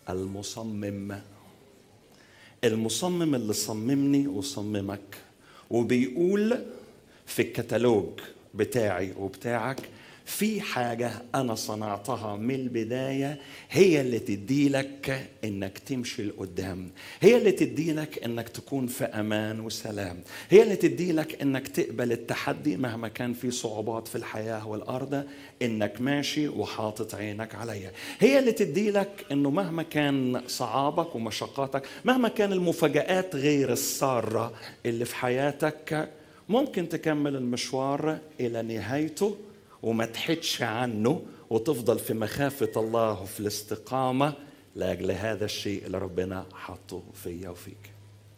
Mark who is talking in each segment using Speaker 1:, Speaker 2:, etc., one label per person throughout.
Speaker 1: المصمم المصمم اللي صممني وصممك وبيقول في الكتالوج بتاعي وبتاعك في حاجة أنا صنعتها من البداية هي اللي تدي لك إنك تمشي لقدام هي اللي تدي لك إنك تكون في أمان وسلام هي اللي تدي لك إنك تقبل التحدي مهما كان في صعوبات في الحياة والأرض إنك ماشي وحاطط عينك عليا هي اللي تدي لك إنه مهما كان صعابك ومشقاتك مهما كان المفاجآت غير السارة اللي في حياتك ممكن تكمل المشوار إلى نهايته وما تحدش عنه وتفضل في مخافة الله وفي الاستقامة لأجل هذا الشيء اللي ربنا حطه فيا وفيك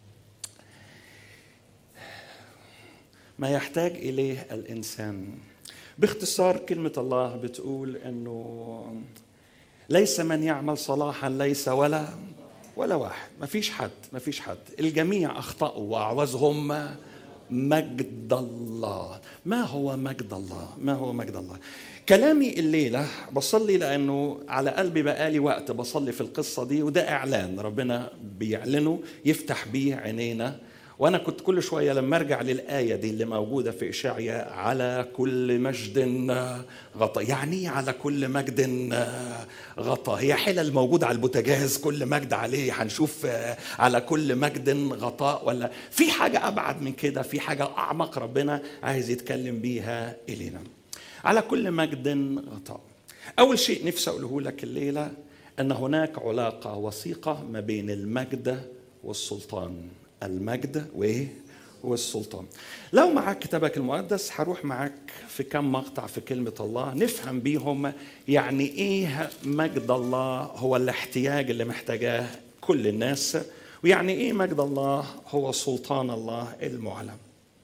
Speaker 1: ما يحتاج إليه الإنسان باختصار كلمة الله بتقول أنه ليس من يعمل صلاحا ليس ولا ولا واحد ما فيش حد ما فيش حد الجميع أخطأوا وأعوزهم مجد الله ما هو مجد الله ما هو مجد الله كلامي الليلة بصلي لأنه على قلبي بقالي وقت بصلي في القصة دي وده إعلان ربنا بيعلنه يفتح بيه عينينا وأنا كنت كل شوية لما أرجع للآية دي اللي موجودة في إشعياء على كل مجد غطى يعني على كل مجد غطى هي حلل موجودة على البوتاجاز كل مجد عليه هنشوف على كل مجد غطاء ولا في حاجة أبعد من كده في حاجة أعمق ربنا عايز يتكلم بيها إلينا على كل مجد غطاء أول شيء نفسي أقوله لك الليلة أن هناك علاقة وثيقة ما بين المجد والسلطان المجد وايه والسلطان لو معك كتابك المقدس هروح معك في كم مقطع في كلمة الله نفهم بيهم يعني ايه مجد الله هو الاحتياج اللي محتاجاه كل الناس ويعني ايه مجد الله هو سلطان الله المعلم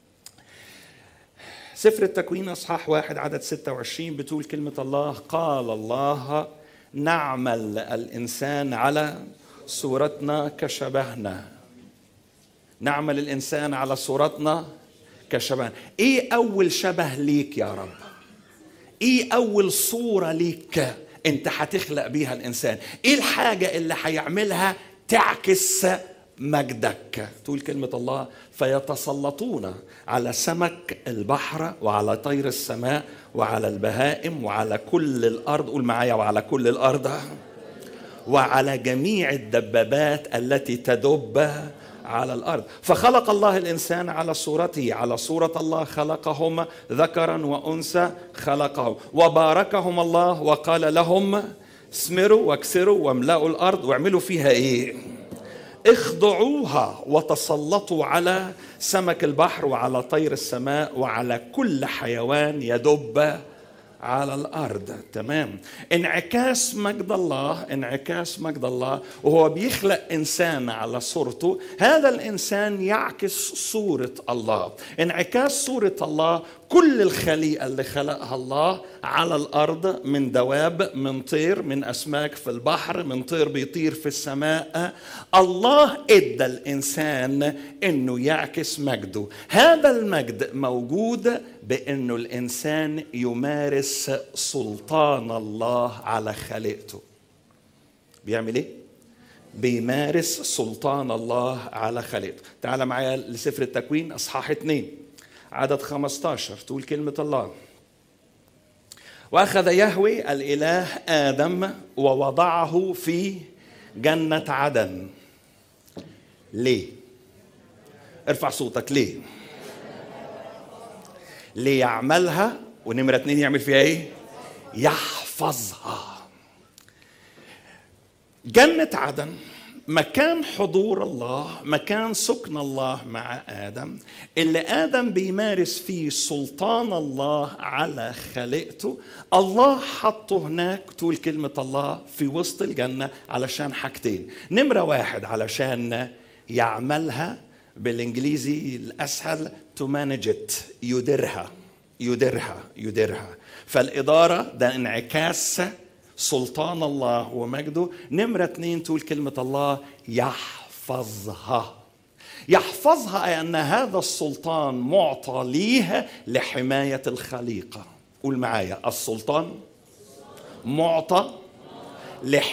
Speaker 1: سفر التكوين اصحاح واحد عدد 26 بتقول كلمة الله قال الله نعمل الانسان على صورتنا كشبهنا نعمل الانسان على صورتنا كشبه ايه اول شبه ليك يا رب ايه اول صوره ليك انت هتخلق بيها الانسان ايه الحاجه اللي هيعملها تعكس مجدك تقول كلمة الله فيتسلطون على سمك البحر وعلى طير السماء وعلى البهائم وعلى كل الأرض قول معايا وعلى كل الأرض وعلى جميع الدبابات التي تدب على الارض فخلق الله الانسان على صورته على صوره الله خلقهم ذكرا وانثى خلقهم وباركهم الله وقال لهم اسمروا واكسروا واملأوا الارض واعملوا فيها ايه اخضعوها وتسلطوا على سمك البحر وعلى طير السماء وعلى كل حيوان يدب على الارض تمام انعكاس مجد الله انعكاس مجد الله وهو بيخلق انسان على صورته هذا الانسان يعكس صوره الله انعكاس صوره الله كل الخليقه اللي خلقها الله على الارض من دواب من طير من اسماك في البحر من طير بيطير في السماء الله ادى الانسان انه يعكس مجده هذا المجد موجود بانه الانسان يمارس سلطان الله على خليقته بيعمل ايه بيمارس سلطان الله على خليقته تعال معايا لسفر التكوين اصحاح اتنين عدد 15 تقول كلمة الله وأخذ يهوي الإله آدم ووضعه في جنة عدن ليه؟ ارفع صوتك ليه؟ ليعملها ونمرة اتنين يعمل فيها ايه؟ يحفظها جنة عدن مكان حضور الله مكان سكن الله مع ادم اللي ادم بيمارس فيه سلطان الله على خليقته الله حطه هناك تقول كلمه الله في وسط الجنه علشان حاجتين نمره واحد علشان يعملها بالانجليزي الاسهل تو مانجت يديرها يديرها يديرها فالاداره ده انعكاس سلطان الله ومجده نمرة اتنين تقول كلمة الله يحفظها يحفظها أي أن هذا السلطان معطى ليه لحماية الخليقة قول معايا السلطان معطى لحماية